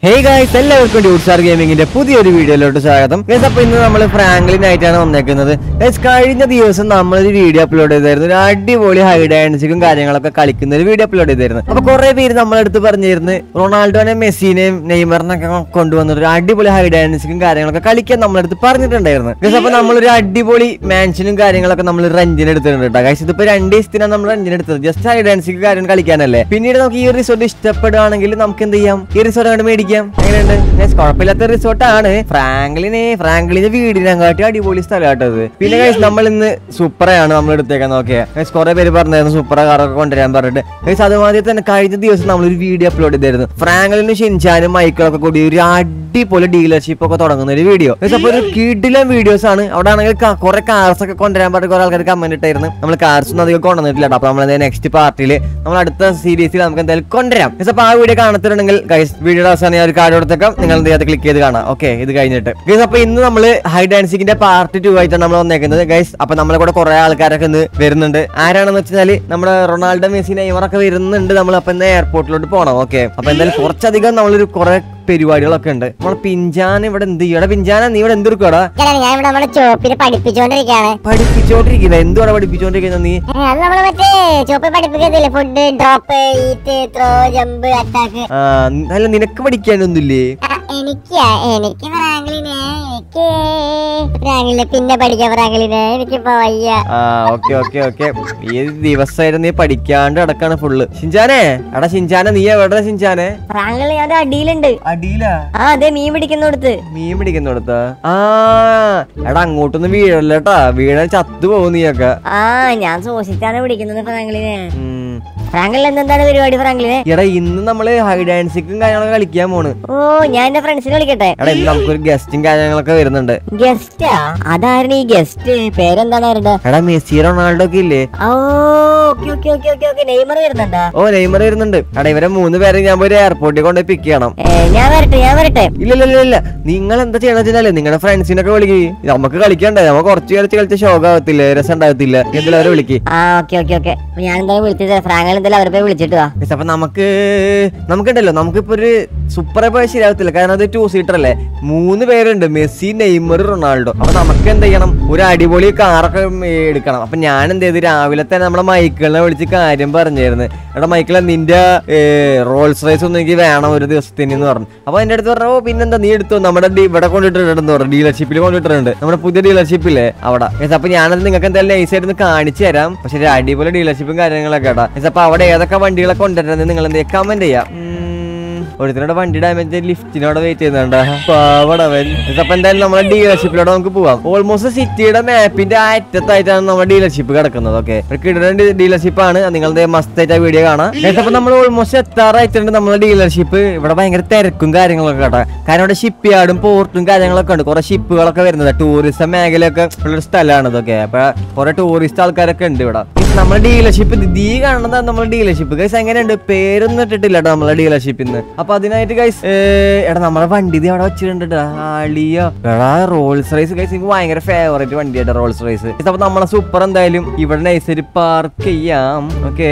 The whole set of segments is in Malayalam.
ഹേയ് ഗായ്സ് എല്ലാവർക്കും ഡ്യൂട്ട്സാർ ഗെയിമിങ്ങിന്റെ പുതിയൊരു വീഡിയോയിലോട്ട് സ്വാഗതം ഗൈസ് അപ്പൊ ഇന്ന് നമ്മൾ ഫ്രാങ്ക്ലിൻ ആയിട്ടാണ് വന്നേക്കുന്നത് ഗൈസ് കഴിഞ്ഞ ദിവസം നമ്മളൊരു വീഡിയോ അപ്ലോഡ് ചെയ്തായിരുന്നു ഒരു അടിപൊളി ഹൈഡ് ആൻസിക്കും കാര്യങ്ങളൊക്കെ കളിക്കുന്ന ഒരു വീഡിയോ അപ്ലോഡ് ചെയ്തായിരുന്നു അപ്പൊ കുറെ പേര് നമ്മളെടുത്ത് പറഞ്ഞിരുന്നു റൊണാൾഡോനെ മെസ്സിനെയും നെയ്മറിനൊക്കെ കൊണ്ടുവന്നിട്ട് ഒരു അടിപൊളി ഹൈഡ് ആൻസിക്കും കാര്യങ്ങളൊക്കെ കളിക്കാൻ നമ്മളെടുത്ത് പറഞ്ഞിട്ടുണ്ടായിരുന്നു ഗൈസ് അപ്പൊ നമ്മളൊരു അടിപൊളി മാൻഷനും കാര്യങ്ങളൊക്കെ നമ്മൾ റെന്റിന് എടുത്തിട്ടുണ്ട് കേട്ടോ ഗൈസ് ഇതിപ്പോ രണ്ട് ദിവസത്തിനാണ് നമ്മൾ റെന്റിന് എടുത്തത് ജസ്റ്റ് ഹൈഡ് ആൻസിക്ക് കാര്യം കളിക്കാനല്ലേ പിന്നീട് നമുക്ക് ഈ റിസോർട്ട് ഇഷ്ടപ്പെടുകയാണെങ്കിൽ നമുക്ക് എന്ത് ചെയ്യാം ഈ റിസോർട്ട് അങ്ങോട്ട് മേടിക്കാം എങ്ങനെയുണ്ട് Guys, കുഴപ്പമില്ലാത്ത റിസോർട്ടാണ് ഫ്രാങ്ക്ലിന് ഫ്രാങ്ക്ലിന്റെ വീടിനെക്കാട്ടി അടിപൊളി സ്ഥലമാട്ടത് പിന്നെ ഗൈസ് നമ്മൾ ഇന്ന് സൂപ്പറയാണ് നമ്മൾ എടുത്തേക്കാൻ നോക്കിയ ഗൈസ് കുറെ പേര് പറഞ്ഞായിരുന്നു സൂപ്പറ കാറൊക്കെ കൊണ്ടുവരാൻ പറഞ്ഞിട്ട് ഗൈസ് അതുമാതിരി തന്നെ കഴിഞ്ഞ ദിവസം നമ്മൾ ഒരു വീഡിയോ അപ്ലോഡ് ചെയ്തായിരുന്നു ഫ്രാങ്ക്ലിനും ഷിൻചാനും മൈക്കിളൊക്കെ കൂടി ഒരു അടിപൊളി ഡീലർഷിപ്പ് ഒക്കെ തുടങ്ങുന്ന ഒരു വീഡിയോ ഗൈസ് അപ്പൊ ഒരു കിടിലം വീഡിയോസ് ആണ് അവിടെ ആണെങ്കിൽ കുറെ കാർസ് ഒക്കെ കൊണ്ടുവരാൻ പറഞ്ഞിട്ട് കുറെ ആൾക്കാർ കമന്റ് ഇട്ടായിരുന്നു നമ്മൾ കാർസ് ഒന്നും അധികം കൊണ്ടുവന്നിട്ടില്ല കേട്ടോ. അപ്പൊ നമ്മൾ നെക്സ്റ്റ് പാർട്ടിയിൽ നമ്മൾ അടുത്ത സീരീസിൽ നമുക്ക് എന്തായാലും കൊണ്ടുവരാം ഗൈസ് അപ്പൊ ആ വീഡിയോ കാണത്തിട്ടുണ്ടെങ്കിൽ ഗൈസ് വീഡിയോയുടെ അവസാനം ഞാൻ ഒരു കാർഡ് കൊടുത്തേക്കാം നിങ്ങൾ എന്ത് ചെയ്യാത്ത ക്ലിക്ക് ചെയ്ത് കാണാം ഓക്കെ ഇത് കഴിഞ്ഞിട്ട് ഗൈസ് അപ്പൊ ഇന്ന് നമ്മൾ ഹൈ ഡാൻസിങ്ങിന്റെ പാർട്ട് ടു ആയിട്ടാണ് നമ്മൾ വന്നേക്കുന്നത് ഗൈസ് അപ്പൊ നമ്മളെ കൂടെ കുറെ ആൾക്കാരൊക്കെ ഇന്ന് വരുന്നുണ്ട് ആരാണെന്ന് വെച്ചാൽ നമ്മുടെ റൊണാൾഡോ മെസ്സി നെയ്മറൊക്കെ വരുന്നുണ്ട് നമ്മൾ അപ്പൊ ഇന്ന് എയർപോർട്ടിലോട്ട് പോകണം ഓക്കെ അപ്പൊ എന്തായാലും കുറച്ചധികം നമ്മളൊരു കുറെ പരിപാടികളൊക്കെ ഉണ്ട് നമ്മളെ പിഞ്ചാൻ ഇവിടെ എന്ത് ചെയ്യടാ പിഞ്ചാന നീ ഇവിടെ എന്തെടുക്കടാ ഇങ്ങനെ ഞാൻ ഇവിടെ നമ്മുടെ ചോപ്പില് പഠിപ്പിച്ചോണ്ടിരിക്കാണ് പഠിപ്പിച്ചോണ്ടിരിക്കുന്നത് എന്തുവാണ് പഠിപ്പിച്ചോണ്ടിരിക്കുന്നത് നീ അത് നമ്മള് മറ്റേ ചോപ്പിൽ പഠിപ്പിക്കത്തില്ലേ food drop eat throw jump attack ആ അല്ല നിനക്ക് പഠിക്കാനൊന്നുമില്ലേ എനിക്കാ എനിക്ക് ഫ്രാങ്ക്ലിനെ എനിക്ക് ഫ്രാങ്ക്ലിനെ പിന്നെ പഠിക്കാം ഫ്രാങ്ക്ലിനെ എനിക്കിപ്പോ വയ്യ ആ ഓക്കെ ഓക്കെ ഓക്കെ ഈ ദിവസമായിട്ട് നീ പഠിക്കാണ്ട് അടക്കാണ് ഫുള്ള് ഷിൻചാനെ എടാ ഷിൻചാനെ നീ എവിടെ ഷിൻചാനെ ഫ്രാങ്കളിൽ ഞാൻ അടിയിലുണ്ട് അടിയിലാ ആ അതെ മീൻ പിടിക്കുന്നിടത്ത് മീൻ പിടിക്കുന്നിടത്ത ആ എടാ അങ്ങോട്ടൊന്നും വീഴല്ലേട്ടാ വീഴാൻ ചത്തു പോകും നീയൊക്കെ ആ ഞാൻ സൂക്ഷിച്ചാണ് പിടിക്കുന്നത് ഫ്രാങ്കളിനെ ഉം. ഫ്രാങ്കളിൽ എന്താണ് പരിപാടി ഫ്രാങ്കളിനെ എടാ ഇന്ന് നമ്മള് ഹൈ ഡാൻസിക്കും കാര്യങ്ങളൊക്കെ കളിക്കാൻ പോണ് ഓ ഞാൻ എന്റെ ഫ്രണ്ട്സിനെ വിളിക്കട്ടെ എടാ ഇന്ന് നമുക്കൊരു ഗസ്റ്റും കാര്യങ്ങളൊക്കെ വരുന്നുണ്ട് ഗസ്റ്റാ അതായിരുന്നു ഈ ഗസ്റ്റ് പേരെന്താണ് അവരുടെ എടാ മെസ്സി റൊണാൾഡോ ഒക്കെ ഇല്ലേ ഓ okay okay okay okay okay Neymar വരുന്നുണ്ടാ ഓ നെയ്മർ വരുന്നുണ്ട് എടാ ഇവരെ മൂന്ന് പേരെ ഞാൻ പോയി എയർപോർട്ടിൽ കൊണ്ടുപോയി പിക്ക് ചെയ്യണം ഏ, ഞാൻ വരട്ടെ ഞാൻ വരട്ടെ ഇല്ല ഇല്ല ഇല്ല ഇല്ല നിങ്ങൾ എന്താ ചെയ്യണമെന്ന് വെച്ചാലേ നിങ്ങളുടെ ഫ്രണ്ട്സിനൊക്കെ വിളിക്ക് നമുക്ക് കളിക്കണ്ടേ നമുക്ക് കുറച്ച് കളിച്ച് കളിച്ച് ഷോക്ക് ആവത്തില്ല രസം ഉണ്ടാകത്തില്ല എന്തെങ്കിലും അവരെ വിളിക്ക് ആ ഓക്കെ ഓക്കെ ഓക്കെ ഞാൻ എന്തായാലും വിളിച്ചത് ഫ്രാങ്കൾ എന്തായാലും അവരെ പോയി വിളിച്ചിട്ട് വാ Guys, അപ്പൊ നമുക്ക് നമുക്കുണ്ടല്ലോ നമുക്കിപ്പോ ഒരു സൂപ്പറെ പോയാൽ ശരിയാവത്തില്ല കാരണം അത് ടൂ സീറ്റർ അല്ലേ മൂന്ന് പേരുണ്ട് മെസ്സി നെയ്മർ റൊണാൾഡോ അപ്പൊ നമുക്ക് എന്ത് ചെയ്യണം ഒരു അടിപൊളി കാറൊക്കെ എടുക്കണം അപ്പൊ ഞാൻ എന്ത് ചെയ്തു രാവിലെ തന്നെ നമ്മളെ മൈക്കിളിനെ വിളിച്ച് കാര്യം പറഞ്ഞായിരുന്നു എടാ മൈക്കിളെ നിന്റെ റോൾസ് റൈസ് ഒന്നും എനിക്ക് വേണം ഒരു ദിവസത്തിന് എന്ന് പറഞ്ഞു അപ്പൊ എന്റെ അടുത്ത് പറഞ്ഞു ഓ പിന്നെന്താ നീ എടുത്തു നമ്മുടെ ഡി- ഇവിടെ കൊണ്ടിട്ടുണ്ടെന്ന് പറഞ്ഞു ഡീലർഷിപ്പിൽ കൊണ്ടിട്ടുണ്ട് നമ്മുടെ പുതിയ ഡീലർഷിപ്പില്ലേ അവിടെ Guys, അപ്പൊ ഞാനത് നിങ്ങൾക്ക് എന്തായാലും നൈസ് ആയിട്ട് ഒന്ന് കാണിച്ചു തരാം പക്ഷെ ഒരു അടിപൊളി ഡീലർഷിപ്പും കാര്യങ്ങളൊക്കെ കേട്ടാ Guys, അപ്പൊ അവിടെ ഏതൊക്കെ വണ്ടികളൊക്കെ കൊണ്ടുവരുന്നത് നിങ്ങൾ എന്ത് കമന്റ് ചെയ്യാം ഉം, ഒരുത്തനോട് വണ്ടി ഡാമേജ് ലിഫ്റ്റിനോട് വെയിറ്റ് ചെയ്യുന്നുണ്ട് പാവടവൻ അപ്പൊ എന്തായാലും നമ്മുടെ ഡീലർഷിപ്പിലൂടെ നമുക്ക് പോവാം ഓൾമോസ്റ്റ് സിറ്റിയുടെ മാപ്പിന്റെ ആ അറ്റത്തായിട്ടാണ് നമ്മുടെ ഡീലർഷിപ്പ് കിടക്കുന്നത് ഓക്കെ ഒരു കിടന്ന ഡീലർഷിപ്പ് ആണ് നിങ്ങളുടെ മസ്റ്റ് ആയിട്ട് ആ വീഡിയോ കാണാം Guys, അപ്പൊ നമ്മൾ ഓൾമോസ്റ്റ് എത്താറായിട്ടുണ്ട് നമ്മുടെ ഡീലർഷിപ്പ് ഇവിടെ ഭയങ്കര തിരക്കും കാര്യങ്ങളൊക്കെ കേട്ടോ കാരണം ഇവിടെ ഷിപ്പ് യാർഡും പോർട്ടും കാര്യങ്ങളൊക്കെ ഉണ്ട് കുറെ ഷിപ്പുകളൊക്കെ വരുന്നത് ടൂറിസം മേഖലയൊക്കെ ഉള്ളൊരു സ്ഥലമാണ് ഇതൊക്കെ അപ്പൊ കുറെ ടൂറിസ്റ്റ് ആൾക്കാരൊക്കെ ഉണ്ട് ഇവിടെ നമ്മുടെ ഡീലർഷിപ്പ് ദീ കാണുന്നതാണ് നമ്മുടെ ഡീലർഷിപ്പ് ഗൈസ് എങ്ങനെയുണ്ട് പേരൊന്നും ഇട്ടിട്ടില്ല കേട്ടോ നമ്മളെ ഡീലർഷിപ്പിന്ന് അപ്പൊ അതിനായിട്ട് ഗൈസ് എടാ നമ്മളെ വണ്ടി ഇത് അവിടെ വെച്ചിട്ടുണ്ട് ആളിയ എടാ റോൾസ് റൈസ് ഗൈസ് എനിക്ക് ഭയങ്കര ഫേവറേറ്റ് വണ്ടിയായിട്ട് റോൾസ് റൈസ് അപ്പൊ നമ്മളെ സൂപ്പർ എന്തായാലും ഇവിടെ നൈസായിട്ട് പാർക്ക് ചെയ്യാം ഓക്കെ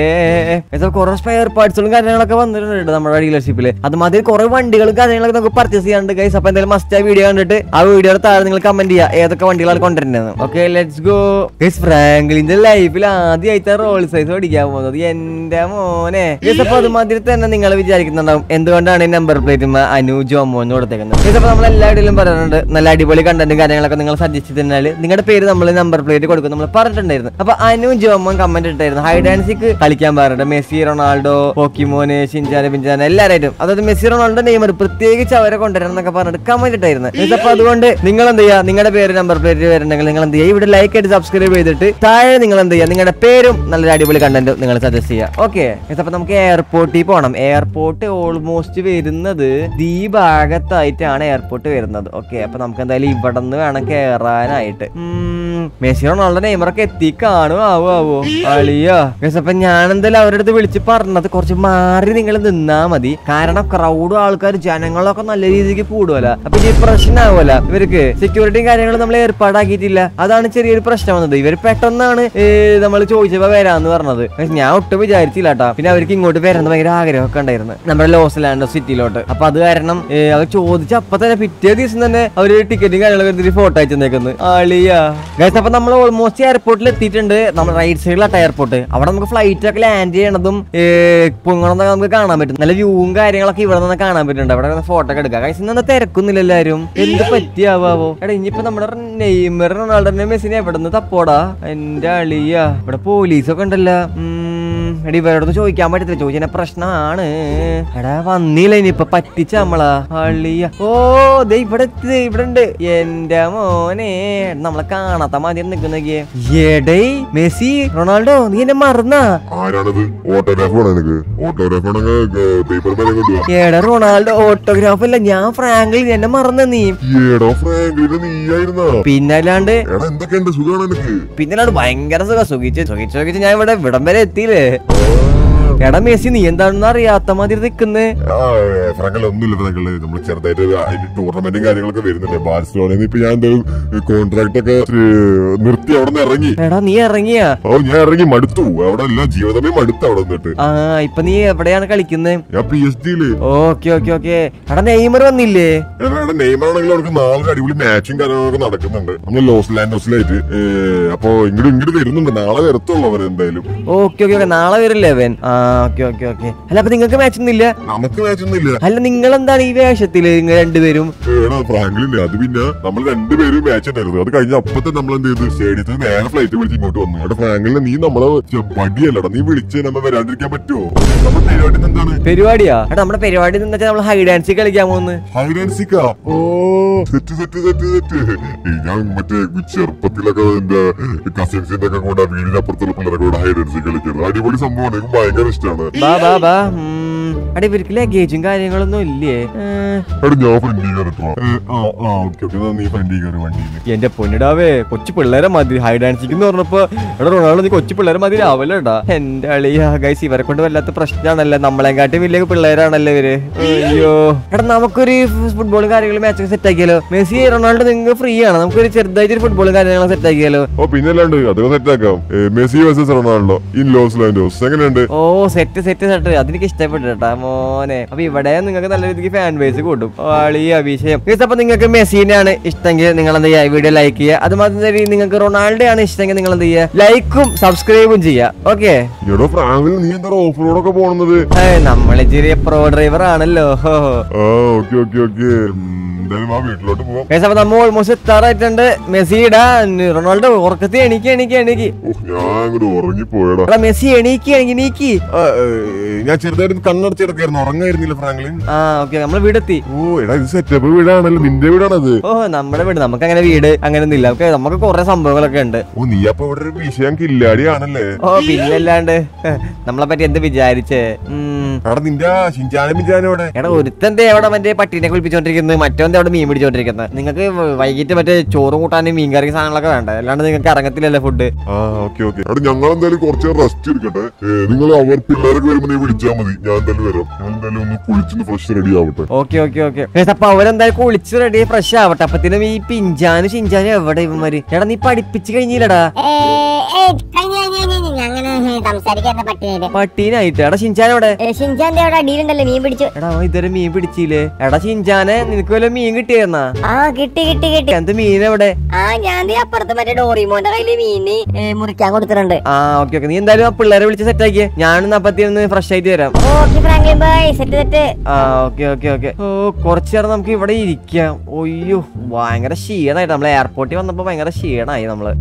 കുറെ സ്പെയർ പാർട്സുകളും കാര്യങ്ങളൊക്കെ വന്നിട്ടുണ്ട് നമ്മുടെ ഡീലർഷിപ്പിൽ അതുമാതിരി കുറെ വണ്ടികളും കാര്യങ്ങളൊക്കെ നമുക്ക് പർച്ചേസ് ചെയ്യാനുണ്ട് ഗൈസ് അപ്പൊ എന്തായാലും മസ്റ്റ് ആ വീഡിയോ കണ്ടിട്ട് ആ വീഡിയോയുടെ താഴെ നിങ്ങൾ കമന്റ് ചെയ്യുക ഏതൊക്കെ വണ്ടികളാണ് കൊണ്ടുവരുന്നത് ഓക്കെ ലെറ്റ്സ് ഗോ ഗൈസ് ഫ്രാങ്ക്ലിന്റെ ലൈഫിൽ ആദ്യമായിട്ട് റോൾ സൈസ് പഠിക്കാൻ പോകുന്നത് എന്റെ മോനെ ഗൈസ് അപ്പൊ അതുമാതിരി തന്നെ നിങ്ങൾ വിചാരിക്കുന്നുണ്ടാവും എന്തുകൊണ്ടാണ് ഈ നമ്പർ പ്ലേറ്റ് അനു ജോമോ എന്ന് കൊടുത്തേക്കുന്നത് ഗൈസ് അപ്പൊ നമ്മൾ എല്ലാ ഇടയിലും പറയാറുണ്ട് നല്ല അടിപൊളി കണ്ടന്റും കാര്യങ്ങളൊക്കെ നിങ്ങൾ സജസ്റ്റ് ചെയ്താൽ നിങ്ങളുടെ പേര് നമ്മൾ നമ്പർ പ്ലേറ്റ് കൊടുക്കും നമ്മൾ പറഞ്ഞിട്ടുണ്ടായിരുന്നു അപ്പൊ അനു ജോമോൻ കമന്റ് ഇട്ടായിരുന്നു ഹൈ ഡാൻസിക്ക് കളിക്കാൻ പറഞ്ഞിട്ട് മെസ്സി റൊണാൾഡോ പോക്കിമോന് ഷിൻചാന പിഞ്ചാന എല്ലാവരായിട്ടും അതായത് മെസ്സി റൊണാൾഡോ നെയ്മർ പ്രത്യേകിച്ച് അവരെ കൊണ്ടുവരണം എന്നൊക്കെ പറഞ്ഞിട്ട് കമന്റ് ഇട്ടായിരുന്നു Guys, അപ്പൊ അതുകൊണ്ട് നിങ്ങൾ എന്ത് ചെയ്യുക നിങ്ങളുടെ പേര് നമ്പർ പ്ലേറ്റ് വരുന്നുണ്ടെങ്കിൽ നിങ്ങൾ എന്ത് ചെയ്യുക ഇവിടെ ലൈക്ക് ആയിട്ട് സബ്സ്ക്രൈബ് ചെയ്തിട്ട് താഴെ നിങ്ങൾ എന്ത് ചെയ്യുക നിങ്ങളുടെ പേരും നല്ലൊരു അടിപൊളി കണ്ടന്റും നിങ്ങൾ സജസ്റ്റ് ചെയ്യുക ഓക്കെ അപ്പൊ നമുക്ക് എയർപോർട്ടിൽ പോകണം എയർപോർട്ട് ഓൾമോസ്റ്റ് വരുന്നത് ഈ ഭാഗത്തായിട്ടാണ് എയർപോർട്ട് വരുന്നത് ഓക്കെ അപ്പൊ നമുക്ക് എന്തായാലും ഇവിടെ നിന്ന് വേണം കയറാനായിട്ട് ഉം, മെസ്സി റൊണാൾഡോ നെയ്മറൊക്കെ എത്തി കാണും ആവോ ആവോ അളിയോ Guys, അപ്പൊ ഞാൻ എന്തായാലും അവരുടെ അടുത്ത് വിളിച്ച് പറഞ്ഞത് കുറച്ച് മാറി നിങ്ങൾ നിന്നാ മതി കാരണം ക്രൗഡും ആൾക്കാർ ജനങ്ങളൊക്കെ നല്ല രീതിക്ക് കൂടുമല്ല അപ്പൊ ഈ പ്രശ്നമാവുമല്ല ഇവർക്ക് സെക്യൂരിറ്റിയും കാര്യങ്ങളും നമ്മൾ ഏർപ്പാടാക്കിയിട്ടില്ല അതാണ് ചെറിയൊരു പ്രശ്നം വന്നത് ഇവർ പെട്ടെന്നാണ് നമ്മൾ ചോദിച്ചപ്പോ വരാന്ന് പറഞ്ഞത് പക്ഷെ ഞാൻ ഒട്ടും വിചാരിച്ചില്ല കേട്ടാ പിന്നെ അവർക്ക് ഇങ്ങോട്ട് വരണം ഭയങ്കര ആഗ്രഹമൊക്കെ ഉണ്ടായിരുന്നു നമ്മുടെ ലോസ്ലാൻഡ് ഒർലാൻഡോ സിറ്റിയിലോട്ട് അപ്പൊ അത് കാരണം ഏ, അവർ ചോദിച്ച അപ്പൊ തന്നെ പിറ്റേ ദിവസം തന്നെ അവര് ടിക്കറ്റും കാര്യങ്ങളൊക്കെ എടുത്തിട്ട് ഫോട്ടോ അയച്ചേക്കുന്നത് ആളിയാ ഗൈസ് അപ്പൊ നമ്മൾ ഓൾമോസ്റ്റ് എയർപോർട്ടിൽ എത്തിയിട്ടുണ്ട് നമ്മൾ റൈറ്റ് സൈഡിലാട്ട എയർപോർട്ട് അവിടെ നമുക്ക് ഫ്ലൈറ്റ് ഒക്കെ ലാൻഡ് ചെയ്യണതും ഏ, പൊങ്ങണതൊക്കെ നമുക്ക് കാണാൻ പറ്റും നല്ല വ്യൂവും കാര്യങ്ങളൊക്കെ ഇവിടെ നിന്ന് കാണാൻ പറ്റുന്നുണ്ട് അവിടെ ഫോട്ടോ ഒക്കെ എടുക്കാം ഗൈസ് ഇന്ന് തിരക്കുന്നില്ല എല്ലാരും എന്ത് പറ്റിയാവോ എടാ ഇനിയിപ്പോ നമ്മുടെ നെയ്മർ റൊണാൾഡോന്റെ മെസ്സിനെ എവിടെ നിന്ന് തപ്പോടാ എന്റെ അളിയ ഇവിടെ പോലീസൊക്കെ ഉണ്ടല്ലോ ഉം, എടി ഇവരോട് ചോദിക്കാൻ പറ്റത്തില്ല ചോദിച്ചാൽ പ്രശ്നമാണ് എടാ വന്നില്ല ഇനിയിപ്പൊ പറ്റിച്ച നമ്മളാ അളിയ ഓ ദേ ഇവിടെ എത്തി, ദേ ഇവിടെ ഉണ്ട് എന്റെ മോനെ നമ്മളെ കാണാത്ത മാതിരി നിക്കുന്നേ എടേ മെസ്സി റൊണാൾഡോ നീ എന്നെ മറന്നാ ആരാണത് ഓട്ടോഗ്രാഫ് വേണം എനിക്ക് ഓട്ടോഗ്രാഫ് ആണെങ്കിൽ പേപ്പർ മേലെ കൊണ്ടുപോവാ എടാ റൊണാൾഡോ ഓട്ടോഗ്രാഫ് അല്ല ഞാൻ ഫ്രാങ്കിൽ എന്നെ മറന്ന നീ ഏടോ ഫ്രാങ്കിന് നീയായിരുന്നാ പിന്നെ അല്ലാണ്ട് എടാ എന്തൊക്കെയുണ്ട് സുഖമാണ് എനിക്ക് പിന്നല്ലാണ്ട് ഭയങ്കര സുഖം സുഖിച്ച് സുഖിച്ച് സുഖിച്ച് ഞാൻ ഇവിടെ ഇവിടം വരെ എത്തിയില്ലേ എടാ മെസ്സി നീ എന്താണെന്ന് അറിയാത്ത മാതിരി നിക്കുന്നേ ആ ഫ്രാങ്കൽ ഒന്നുമില്ല ഫ്രാങ്കൽ നമ്മൾ ചെറുതായിട്ട് ഒരു അതിന്റെ ടൂർണമെന്റും കാര്യങ്ങളൊക്കെ വരുന്നുണ്ട് ബാർസലോണയിൽ നിന്ന് ഇപ്പൊ ഞാൻ എന്തായാലും കോൺട്രാക്ട് ഒക്കെ ഏ, നിർത്തി അവിടെ നിന്ന് ഇറങ്ങി എടാ നീ ഇറങ്ങിയാ ഓ ഞാൻ ഇറങ്ങി മടുത്തു അവിടെ എല്ലാം ജീവിതമേ മടുത്തു അവിടെ നിന്നിട്ട് ആ ഇപ്പൊ നീ എവിടെയാണ് കളിക്കുന്നത് ഞാൻ പി എസ് ഡിയില് ഓക്കെ ഓക്കെ ഓക്കെ എടാ നെയ്മർ വന്നില്ലേ എടാ നെയ്മറാണെങ്കിൽ അവർക്ക് നാളെ അടിപൊളി മാച്ചും കാര്യങ്ങളൊക്കെ നടക്കുന്നുണ്ട് നമ്മൾ ലോസ് ലാൻഡോസിലായിട്ട് അപ്പൊ ഇങ്ങോട്ട് ഇങ്ങോട്ട് വരുന്നുണ്ട് നാളെ വരത്തുള്ളൂ അവർ എന്തായാലും ഓക്കെ ഓക്കെ ഓക്കെ നാളെ വരില്ലേ അവൻ ആ ഓക്കെ ഓക്കെ ഓക്കെ അല്ല അപ്പൊ നിങ്ങൾക്ക് മാച്ച് ഒന്നുമില്ല നമുക്ക് മാച്ച് ഒന്നും ഇല്ല അല്ല നിങ്ങൾ എന്താണ് ഈ വേഷത്തില് നിങ്ങൾ രണ്ടുപേരും ഏടാ ഫ്രാങ്ക്ലിൻ അത് പിന്നെ നമ്മൾ രണ്ടുപേരും മാച്ച് ഉണ്ടായിരുന്നു അത് കഴിഞ്ഞ അപ്പത്തെ നമ്മൾ എന്ത് ചെയ്തു സ്റ്റേഡിയത്തിൽ നേരെ ഫ്ലൈറ്റ് വിളിച്ച് ഇങ്ങോട്ട് വന്നു അവിടെ ഫ്രാങ്ക്ലിനെ നീ നമ്മളെ ചെ- വടിയല്ലടാ നീ വിളിച്ച് നമ്മ വരാണ്ടിരിക്കാൻ പറ്റുമോ നമ്മുടെ പരിപാടി എന്താണ് പരിപാടിയാ എടാ നമ്മുടെ പരിപാടി എന്ന് വെച്ചാൽ നമ്മൾ ഹൈ ഡാൻസ് കളിക്കാൻ പോകുന്നു ഹൈഡൻസിക്ക ഓ സെറ്റ് സെറ്റ് സെറ്റ് സെറ്റ് ഞാൻ മറ്റേ ചെറുപ്പത്തിലൊക്കെ എന്റെ കസിൻസിന്റെ ഒക്കെ കൂടെ വീടിനപ്പുറത്തുള്ള പിള്ളേരൊക്കെ കൂടെ ഹൈഡൻസി കളിക്കുന്നത് അടിപൊളി സംഭവമാണ് എനിക്ക് ഭയങ്കര ഇഷ്ടമാണ് ബാ ബാ ബാ ഉം. എടാ ഇവർക്ക് ലഗേജും കാര്യങ്ങളൊന്നും ഇല്ലേ ഏ, എടാ ഞാൻ ഫ്രണ്ടി കയറിട്ടോ ആ ആ ഓക്കെ ഓക്കെ നീ ഫ്രണ്ടി കയറി വണ്ടിയിൽ എന്റെ പൊന്നിടാവേ കൊച്ചു പിള്ളേരെ മതി ഹൈ ഡാൻസിംഗ് എന്ന് പറഞ്ഞപ്പോ എടാ റൊണാൾഡോ നീ കൊച്ചു പിള്ളേരെ മതി ആവല്ലേടാ എന്റെ അളിയാ ഗൈസ് ഇവരെ കൊണ്ട് വല്ലാത്ത പ്രശ്നമാണല്ലേ നമ്മളെക്കാട്ടി വലിയ പിള്ളേരാണല്ലേ ഇവര് അയ്യോ എടാ നമുക്കൊരു ഫുട്ബോളും കാര്യങ്ങളും മാച്ചൊക്കെ സെറ്റ് ആക്കിയാലോ മെസ്സി റൊണാൾഡോ നിങ്ങൾക്ക് ഫ്രീ ആണ് നമുക്കൊരു ചെറുതായിട്ട് ഒരു ഫുട്ബോളും കാര്യങ്ങളും സെറ്റ് ആക്കിയാലോ ഓ പിന്നെ അല്ലാണ്ട് അതൊക്കെ സെറ്റാക്കാം Messi versus Ronaldo in Los ലാൻഡോസ് എങ്ങനെയുണ്ട് ഓ സെറ്റ് സെറ്റ് സെറ്റ് അതെനിക്ക് ഇഷ്ടപ്പെട്ടു കേട്ടാ മോനെ അപ്പൊ ഇവിടെ നിങ്ങൾക്ക് നല്ല രീതിക്ക് ഫാൻ ബേസ് കൂട്ടും ആളി അഭിഷേകം Guys, അപ്പൊ നിങ്ങൾക്ക് മെസ്സിനെയാണ് ഇഷ്ടമെങ്കിൽ നിങ്ങൾ എന്ത് ചെയ്യുക വീഡിയോ ലൈക്ക് ചെയ്യുക അതുമാതിരി നിങ്ങൾക്ക് റൊണാൾഡോ ആണ് ഇഷ്ടമെങ്കിൽ നിങ്ങൾ എന്ത് ചെയ്യുക ലൈക്കും സബ്സ്ക്രൈബും ചെയ്യുക ഓക്കെ എടോ ഫ്രാങ്കിൽ നീ എന്താ ഓഫ് റോഡൊക്കെ പോണത് നമ്മൾ ചെറിയ പ്രോ ഡ്രൈവർ ആണല്ലോ ആ ഓക്കെ ഓക്കെ ഓക്കെ എന്തായാലും ആ വീട്ടിലോട്ട് പോവാം Guys, അപ്പൊ നമ്മൾ ഓൾമോസ്റ്റ് എത്താറായിട്ടുണ്ട് മെസ്സിയുടെ റൊണാൾഡോ ഉറക്കത്തി എണീക്ക് എണീക്ക് എണീക്ക് ഓ ഞാൻ അങ്ങോട്ട് ഉറങ്ങിപ്പോയടാ എടാ മെസ്സി എണീക്ക് എണീക്ക് എണീക്ക് ആ, ഏ, ഞാൻ ചെറുതായിട്ട് കണ്ണടച്ചിടക്കായിരുന്നു ഉറങ്ങായിരുന്നില്ല ഫ്രാങ്ക്ലിൻ ആ ഓക്കെ നമ്മൾ വീടെത്തി ഓ എടാ ഇത് സെറ്റപ്പ് വീടാണല്ലോ നിന്റെ വീടാണത് ഓ നമ്മുടെ വീട് നമുക്ക് അങ്ങനെ വീട് അങ്ങനെ ഒന്നും ഇല്ല നമുക്ക് നമുക്ക് കുറെ സംഭവങ്ങളൊക്കെ ഉണ്ട് ഓ നീ അപ്പൊ ഇവിടെ ഒരു വിഷയം കില്ലാടിയാണല്ലേ ഓ പിന്നല്ലാണ്ട് നമ്മളെ പറ്റി എന്ത് വിചാരിച്ചേ ഉം. എടാ നിന്റെ ഷിഞ്ചാനും മിഞ്ചാനും ഇവിടെ എടാ ഒരുത്തന്റെ അവിടെ മറ്റേ പട്ടീനെ കുളിപ്പിച്ചോണ്ടിരിക്കുന്നത് മറ്റോന്റെ അവിടെ മീൻ പിടിച്ചോണ്ടിരിക്കുന്നത് നിങ്ങൾക്ക് വൈകിട്ട് മറ്റേ ചോറ് കൂട്ടാനും മീൻ കറി സാധനങ്ങളൊക്കെ വേണ്ട അല്ലാണ്ട് നിങ്ങൾക്ക് ഇറങ്ങത്തില്ലല്ലോ ഫുഡ് ആ ഓക്കെ ഓക്കെ എടാ ഞങ്ങൾ എന്തായാലും കുറച്ച് റെസ്റ്റ് എടുക്കട്ടെ നിങ്ങൾ അവർ പിള്ളേരൊക്കെ വരുമ്പോ നീ വിളിച്ചാൽ മതി ഞാൻ എന്തായാലും വരാം ഞാൻ എന്തായാലും ഒന്ന് കുളിച്ചൊന്ന് ഫ്രഷ് റെഡി ആവട്ടെ ഓക്കെ ഓക്കെ ഓക്കെ അപ്പൊ അവരെന്തായാലും കുളിച്ച് റെഡി ഫ്രഷ് ആവട്ടെ അപ്പത്തിനും ഈ പിഞ്ചാനും ഷിഞ്ചാനും എവിടെ ഇവന്മാര് എടാ നീ പഠിപ്പിച്ച് കഴിഞ്ഞില്ലടാ ഏ, ഏ, കഴിഞ്ഞു, കഴിഞ്ഞു, കഴിഞ്ഞു, കഴിഞ്ഞു. അങ്ങനെ സംസാരിക്കാത്ത പട്ടിയായിട്ട് പട്ടീനായിട്ട് എടാ ഷിഞ്ചാൻ എവിടെ ഷിൻചാന്റെ അവിടെ അടിയിലുണ്ടല്ലോ മീൻ പിടിച്ചു എടാ അവൻ ഇതുവരെ മീൻ പിടിച്ചില്ലേ എടാ ഷിഞ്ചാനെ നിനക്ക് വല്ല മീൻ കിട്ടിയെന്നാ ആ കിട്ടി കിട്ടി കിട്ടി എന്ത് മീൻ എവിടെ ആ ഞാൻ ദേ അപ്പുറത്ത് മറ്റേ ഡോറിമോന്റെ കയ്യില് മീന് ഏ, മുറിക്കാൻ കൊടുത്തിട്ടുണ്ട് ആ ഓക്കെ ഓക്കെ നീ എന്തായാലും ആ പിള്ളേരെ വിളിച്ച് സെറ്റ് ആക്കിയേ ഞാനും അപ്പത്തി ഒന്ന് ഫ്രഷ് ആയിട്ട് വരാം okay Franklin bye set set ആ ഓക്കെ ഓക്കെ ഓക്കെ ഓ കുറച്ചു നേരം നമുക്ക് ഇവിടെ ഇരിക്കാം ഒയ്യോ ഭയങ്കര ക്ഷീണായിട്ട് നമ്മള് എയർപോർട്ടിൽ വന്നപ്പോ ഭയങ്കര ക്ഷീണായി നമ്മള്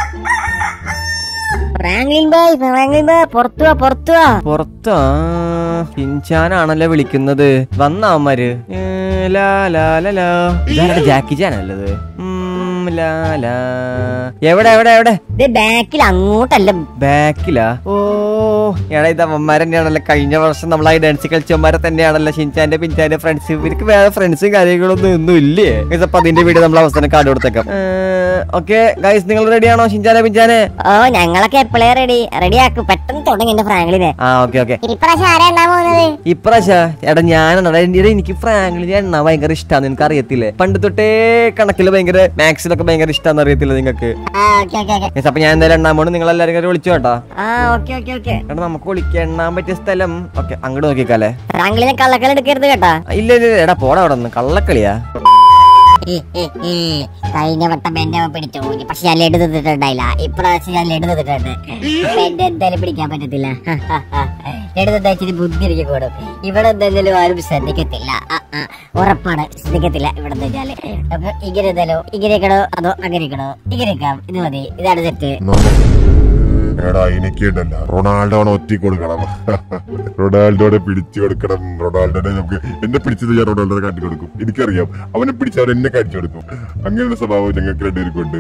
ഫ്രാങ്ക്ലിൻ ബൈ ഫ്രാങ്ക്ലിൻ ബൈ പുറത്തു വാ പുറത്തു വാ പുറത്താ പിഞ്ചാനാണല്ലോ വിളിക്കുന്നത് വന്ന അവന്മാര് ഏ, ലാ ലാ ലാ ലാ ഇതാരുടെ ജാക്കി ചാനല്ലത് ഉം, ലാ ലാ എവിടെ എവിടെ എവിടെ ഇത് ബാക്കിൽ അങ്ങോട്ടല്ല ബാക്കിലാ ഓ എടാ ഇത് അവന്മാരെ തന്നെയാണല്ലോ കഴിഞ്ഞ വർഷം നമ്മൾ ആ ഡാൻസ് കളിച്ചവന്മാരെ തന്നെയാണല്ലോ ഷിൻചാന്റെ പിഞ്ചാന്റെ ഫ്രണ്ട്സ് ഇവർക്ക് വേറെ ഫ്രണ്ട്സും കാര്യങ്ങളൊന്നും ഒന്നും ഇല്ലേ Guys, അപ്പൊ അതിന്റെ വീഡിയോ നമ്മൾ അവസാനം കാർഡ് കൊടുത്തേക്കാം ഏ, ഓക്കെ ഗൈസ് നിങ്ങൾ റെഡിയാണോ ഷിൻചാനെ പിഞ്ചാനെ ഓ ഞങ്ങളൊക്കെ എപ്പോഴേ റെഡി റെഡി ആക്കും പെട്ടെന്ന് തുടങ്ങി എന്റെ ഫ്രാങ്ക്ലിനെ ആ ഓക്കെ ഓക്കെ ഇപ്രാവശ്യം ആരാ എണ്ണാൻ പോകുന്നത് ഇപ്രാവശ്യ എടാ ഞാൻ എനിക്ക് ഫ്രാങ്ക്ലിന് എണ്ണ ഭയങ്കര ഇഷ്ടമാണ് നിനക്ക് അറിയത്തില്ലേ പണ്ട് തൊട്ടേ കണക്കിൽ ഭയങ്കര മാത്സിലൊക്കെ ഭയങ്കര ഇഷ്ടമാണെന്ന് അറിയത്തില്ല നിങ്ങൾക്ക് ആ ഓക്കെ ഓക്കെ ഓക്കെ Guys, അപ്പൊ ഞാൻ എന്തായാലും എണ്ണാൻ പോണ് നിങ്ങൾ എല്ലാവരും കൂടി വിളിച്ചു കേട്ടാ ആ ഓക്കെ ഓക്കെ ഓക്കെ എടാ നമുക്ക് വിളിക്കാൻ എണ്ണാൻ പറ്റിയ സ്ഥലം ഓക്കെ അങ്ങോട്ട് നോക്കിക്കാലേ ഫ്രാങ്ക്ലിനെ കള്ളക്കൽ എടുക്കരുത് കേട്ടാ ഇല്ല ഇല്ല ഇല്ല, എടാ പോടാ അവിടെ നിന്ന് കള്ളക്കളിയാ കഴിഞ്ഞ വട്ടം എന്നെ അവൻ പിടിച്ചു പക്ഷെ ഞാൻ ലഡു തിന്നിട്ടുണ്ടായില്ല ഇപ്രാവശ്യം ഞാൻ ലഡു തിന്നിട്ടുണ്ട് ഇപ്പൊ എന്റെ എന്തായാലും പിടിക്കാൻ പറ്റത്തില്ല ലഡു തിന്നാ ഇച്ചിരി ബുദ്ധി എനിക്ക് കൂടും ഇവിടെ എന്തായാലും ആരും ശ്രദ്ധിക്കത്തില്ല ആ, ആ, ഉറപ്പാണ് ശ്രദ്ധിക്കത്തില്ല ഇവിടെ നിന്നാല് അപ്പൊ ഇങ്ങനെ എന്തായാലും ഇങ്ങനെ ഇരിക്കണോ അതോ അങ്ങനെ ഇരിക്കണോ ഇങ്ങനെ ഇരിക്കാം ഇത് മതി ഇതാണ് സെറ്റ് എടാ എനിക്കിടല്ല റൊണാൾഡോനെ ഒറ്റ കൊടുക്കണം റൊണാൾഡോനെ പിടിച്ചു കൊടുക്കണം റൊണാൾഡോനെ നമുക്ക് എന്നെ പിടിച്ചത് ഞാൻ റൊണാൾഡോനെ കാട്ടി കൊടുക്കും എനിക്കറിയാം അവനെ പിടിച്ചവർ എന്നെ കാണിച്ചു കൊടുക്കും അങ്ങനെയുള്ള സ്വഭാവം ഞങ്ങൾക്ക് രണ്ടുപേർക്കുണ്ട്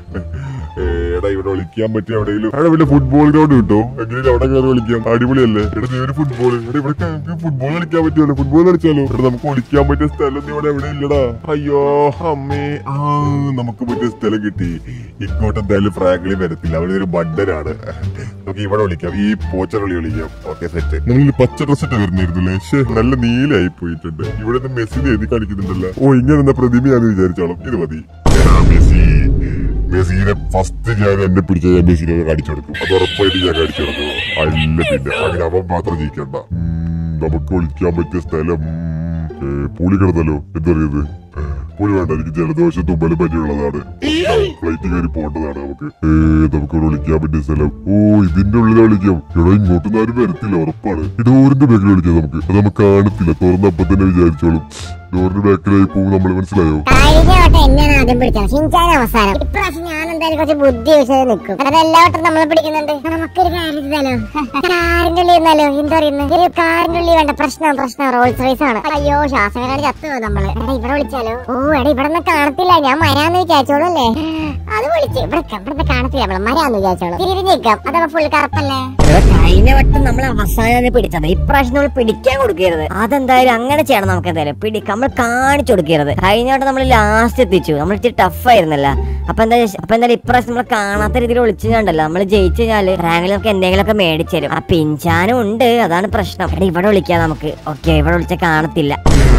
എടാ ഇവിടെ വിളിക്കാൻ പറ്റിയ എവിടെയെങ്കിലും അവിടെ വല്ല ഫുട്ബോൾ ഗ്രൗണ്ട് കിട്ടോ എങ്കിലും അവിടെ കയറി വിളിക്കാം അടിപൊളിയല്ലേ എടാ നീ ഒരു ഫുട്ബോൾ എടാ ഇവിടെ നമുക്ക് ഫുട്ബോൾ കളിക്കാൻ പറ്റുമല്ലോ ഫുട്ബോൾ കളിച്ചാലോ എടാ നമുക്ക് വിളിക്കാൻ പറ്റിയ സ്ഥലം ഒന്നും ഇവിടെ എവിടെ ഇല്ലടാ അയ്യോ അമ്മേ ആ നമുക്ക് പറ്റിയ സ്ഥലം കിട്ടി ഇങ്ങോട്ട് എന്തായാലും ഫ്രാങ്ക്ലി വരത്തില്ല അവിടെ ഒരു ബണ്ടനാണ് നമുക്ക് ഇവിടെ വിളിക്കാം ഈ പോച്ചറളി വിളിക്കാം ഓക്കെ സെറ്റ് നമ്മൾ പച്ച ഡ്രസ് ഇട്ട് വരുന്നിരുന്നില്ലേ പക്ഷേ നല്ല നീലായി പോയിട്ടുണ്ട് ഇവിടെ നിന്ന് മെസ്സിനെ എഴുതി കാണിക്കുന്നുണ്ടല്ലോ ഓ ഇങ്ങനെ എന്താ പ്രതിമയാന്ന് വിചാരിച്ചോളാം ഇത് മതി എടാ, മെസ്സി മെസ്സിനെ ഫസ്റ്റ് ഞാൻ എന്നെ പിടിച്ച ഞാൻ മെസ്സിനെ കാണിച്ചു കൊടുക്കും അത് ഉറപ്പായിട്ട് ഞാൻ കാണിച്ചു കൊടുക്കും അല്ല പിന്നെ അങ്ങനെ അവൻ മാത്രം ജയിക്കണ്ട ഉം, നമുക്ക് വിളിക്കാൻ പറ്റിയ സ്ഥലം ഏ, പൂളി കിടന്നല്ലോ എന്താ പറയുന്നത് പൂളി വേണ്ട എനിക്ക് ജലദോഷം തുമ്മലും പറ്റിയുള്ളതാണ് ഫ്ലൈറ്റ് കയറി പോകേണ്ടതാണ് നമുക്ക് ഏ, നമുക്ക് ഇവിടെ വിളിക്കാൻ പറ്റിയ സ്ഥലം ഓ ഇതിന്റെ ഉള്ളിൽ വിളിക്കാം എടാ ഇങ്ങോട്ടൊന്നും ആരും വരത്തില്ല ഉറപ്പാണ് ഈ ഡോറിന്റെ ബാക്കിൽ വിളിക്കാം നമുക്ക് അത് നമുക്ക് കാണത്തില്ല തുറന്നപ്പോ തന്നെ വിചാരിച്ചോളും ഡോറിന്റെ ബാക്കിലായി പോകും നമ്മൾ മനസ്സിലായോ കഴിഞ്ഞ വട്ടം എന്നെയാണ് ആദ്യം പിടിച്ചത് ഷിൻചാൻ അവസാനം ഇപ്രാവശ്യം ഞാൻ എന്തായാലും കുറച്ച് ബുദ്ധി വെച്ചത് നിൽക്കും അത് എല്ലാ വട്ടം നമ്മളെ പിടിക്കുന്നുണ്ട് നമുക്കൊരു കാര്യം ചെയ്താലോ കാറിന്റെ ഉള്ളിൽ ഇരുന്നാലോ എന്താ പറയുന്നത് ഒരു കാറിന്റെ ഉള്ളിൽ വേണ്ട പ്രശ്നം പ്രശ്നം റോൾസ് റൈസ് ആണ് അയ്യോ ശ്വാസകരാണ് ചത്തു പോകും നമ്മള് എടാ ഇവിടെ വിളിച്ചാലോ ഓ എടാ ഇവിടെ നിന്ന് കാണത്തില്ല ഞാൻ മരാന്ന് വിചാരിച്ചോളൂ അല്ലേ അത് വിളിച്ച് ഇവിടെ ഇവിടെ കാണത്തില്ല നമ്മള് മരാന്ന് വിചാരിച്ചോളൂ തിരിഞ്ഞ് നിൽക്കാം അതപ്പോ ഫുൾ കറുപ്പല്ലേ കഴിഞ്ഞ വട്ടം നമ്മൾ അവസാനം പിടിച്ചത് ഇപ്രാവശ്യം നമ്മൾ പിടിക്കാൻ കൊടുക്കരുത് അതെന്തായാലും അങ്ങനെ ചെയ്യണം നമുക്ക് എന്തായാലും പിടിക്കാം നമ്മൾ കാണിച്ചു കൊടുക്കരുത് കഴിഞ്ഞ വട്ടം നമ്മൾ ലാസ്റ്റ് എത്തിച്ചു നമ്മൾ ഇച്ചിരി ടഫ് ആയിരുന്നല്ല അപ്പൊ എന്താ അപ്പൊ എന്തായാലും ഇപ്രാവശ്യം നമ്മൾ കാണാത്ത രീതിയിൽ വിളിച്ചു കണ്ടല്ലോ നമ്മൾ ജയിച്ചു കഴിഞ്ഞാല് റാങ്കിൽ നമുക്ക് എന്തെങ്കിലുമൊക്കെ മേടിച്ചു തരും ആ പിഞ്ചാനും ഉണ്ട് അതാണ് പ്രശ്നം എടാ ഇവിടെ വിളിക്കാം നമുക്ക് ഓക്കെ ഇവിടെ വിളിച്ചാൽ കാണത്തില്ല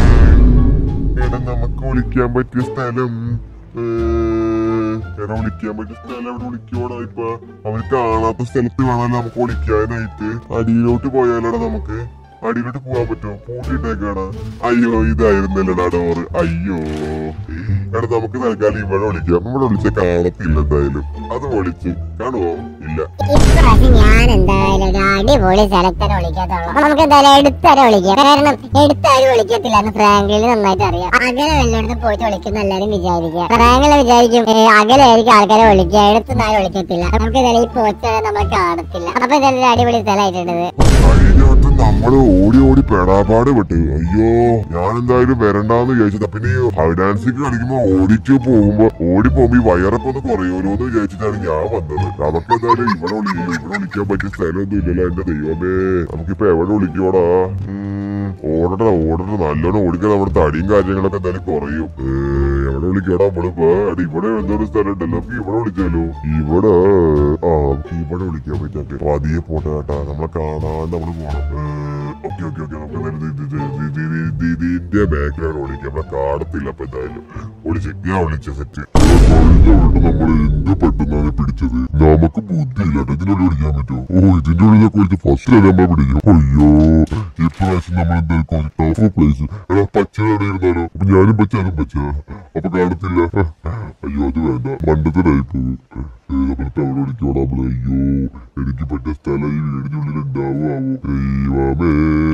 എടാ നമുക്ക് വിളിക്കാൻ പറ്റിയ സ്ഥലം ഏ, എടാ വിളിക്കാൻ പറ്റിയ സ്ഥലം എവിടെ വിളിക്കോടാ ഇപ്പൊ അവന് കാണാത്ത സ്ഥലത്ത് വേണമല്ലോ നമുക്ക് വിളിക്കാനായിട്ട് അടിയിലോട്ട് പോയാലോടാ നമുക്ക് അടിയിലോട്ട് പോകാൻ പറ്റുമോ പൂട്ടിയിട്ടേക്കാടാ അയ്യോ ഇതായിരുന്നല്ലടാ ഡോറ് അയ്യോ എടാ നമുക്ക് തൽക്കാലം ഇവിടെ വിളിക്കാം ഇവിടെ വിളിച്ച കാണത്തില്ല എന്തായാലും അത് വിളിച്ചു കാണുമോ ഇല്ല ഇപ്രാവശ്യം ഞാൻ എന്തായാലും ഒരു അടിപൊളി സ്ഥലത്തന്നെ വിളിക്കാത്തുള്ളൂ അപ്പൊ നമുക്ക് എന്തായാലും എടുത്തരെ വിളിക്കാം കാരണം എടുത്താരും വിളിക്കത്തില്ല എന്ന് ഫ്രാങ്കിളിൽ നന്നായിട്ട് അറിയാം അകലെ വല്ലയിടത്തും പോയിട്ട് വിളിക്കുന്ന എല്ലാരും വിചാരിക്കുക ഫ്രാങ്കിള് വിചാരിക്കും ഏ, അകലെ ആയിരിക്കും ആൾക്കാരെ വിളിക്കുക എടുത്തുനിന്നാരും വിളിക്കത്തില്ല നമുക്ക് എന്തായാലും ഈ പോച്ച നമ്മളെ കാണത്തില്ല അപ്പൊ എന്തായാലും ഒരു അടിപൊളി സ്ഥലമായിട്ടുണ്ട് കഴിഞ്ഞ വട്ടം നമ്മള് ഓടി ഓടി പെടാപാട് പെട്ട് അയ്യോ ഞാൻ എന്തായാലും വരണ്ടാന്ന് വിചാരിച്ചത് പിന്നെ ഈ ഫൈനാൻസിക്ക് കളിക്കുമ്പോ ഓടിച്ച് പോകുമ്പോ ഓടി പോകുമ്പോ ഈ വയറൊക്കെ ഒന്ന് കുറയുമല്ലോ എന്ന് വിചാരിച്ചിട്ടാണ് ഞാൻ വന്നത് നമുക്ക് എന്തായാലും ഇവിടെ വിളിക്കും ഇവിടെ വിളിക്കാൻ പറ്റിയ സ്ഥലമൊന്നും ഇല്ലല്ലോ എന്റെ ദൈവമേ നമുക്കിപ്പോ എവിടെ വിളിക്കോടാ ഉം, ഓടണ്ട ഓടണ്ട നല്ലോണം ഓടിക്കാൻ നമ്മുടെ തടിയും കാര്യങ്ങളൊക്കെ എന്തായാലും കുറയും ഏ, എവിടെ വിളിക്കോടാ നമ്മളിപ്പോ എടാ, ഇവിടെ എന്തൊരു സ്ഥലം ഉണ്ടല്ലോ നമുക്ക് ഇവിടെ വിളിച്ചാലോ ഇവിടെ ആ നമുക്ക് ഇവിടെ വിളിക്കാൻ പറ്റാ പതിയെ പോട്ടെ കേട്ടാ നമ്മളെ കാണാണ്ട് നമ്മള് പോണം ഓക്കെ ഓക്കെ ഓക്കെ നമുക്ക് എന്തായാലും ഇത് ഇത് ഇത് ഇത് ഇത് ഇത് ഇതിന്റെ ബാക്കിലാണ് വിളിക്കുക നമ്മളെ കാണത്തില്ല അപ്പൊ എന്തായാലും വിളിച്ച് ഞാൻ വിളിച്ച സെറ്റ് നമ്മൾ എന്ത് പെട്ടെന്നാണ് പിടിച്ചത് നമുക്ക് ബുദ്ധിയില്ല കേട്ടോ ഇതിനുള്ളിൽ വിളിക്കാൻ പറ്റുമോ ഓ ഇതിന്റെ ഉള്ളിലൊക്കെ വിളിച്ച് ഫസ്റ്റ് അല്ലേ നമ്മൾ പിടിക്കും അയ്യോ ഇപ്രാവശ്യം നമ്മൾ എന്തായാലും കുറച്ച് ടഫ് പ്ലേസ് എടാ പച്ച ഇരുന്നാലോ അപ്പൊ ഞാനും പച്ച അതും പച്ച അപ്പൊ കാണത്തില്ല അയ്യോ അത് വേണ്ട മണ്ടത്തെ ടൈപ്പ് നമ്മളിപ്പോ എവിടെ വിളിക്കോടാ നമ്മള് അയ്യോ എനിക്ക് പറ്റിയ സ്ഥലം ഈ വീടിന്റെ ഉള്ളിൽ ഉണ്ടാവുമോ ദൈവമേ